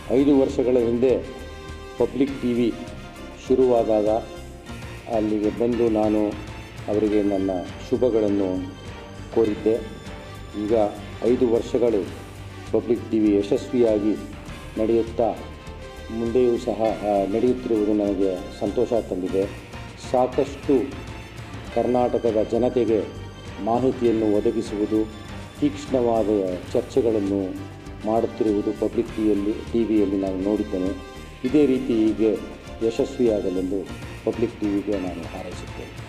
ಐದು ವರ್ಷಗಳ ಹಿಂದೆ ಪಬ್ಲಿಕ್ ಟಿ ವಿ ಶುರುವಾದಾಗ ಅಲ್ಲಿಗೆ ಬಂದು ನಾನು ಅವರಿಗೆ ನನ್ನ ಶುಭಗಳನ್ನು ಕೋರಿದ್ದೆ ಈಗ ಐದು ವರ್ಷಗಳು ಪಬ್ಲಿಕ್ ಟಿ ವಿ ಯಶಸ್ವಿಯಾಗಿ ನಡೆಯುತ್ತಾ ಮುಂದೆಯೂ ಸಹ ಆ, ನಡೆಯುತ್ತಿರುವುದು ನನಗೆ ಸಂತೋಷ ತಂದಿದೆ ಸಾಕಷ್ಟು ಕರ್ನಾಟಕದ ಜನತೆಗೆ ಮಾಹಿತಿಯನ್ನು ಒದಗಿಸುವುದು ತೀಕ್ಷ್ಣವಾದ ಚರ್ಚೆಗಳನ್ನು ಮಾಡುತ್ತಿರುವುದು ಪಬ್ಲಿಕ್ ಟಿವಿಯಲ್ಲಿ ಟಿ ವಿಯಲ್ಲಿ ನಾನು ನೋಡಿದ್ದೇನೆ ಇದೇ ರೀತಿ ಹೀಗೆ ಯಶಸ್ವಿಯಾಗಲೆಂದು ಪಬ್ಲಿಕ್ ಟಿ ವಿಗೆ ನಾನು ಹಾರೈಸುತ್ತೇನೆ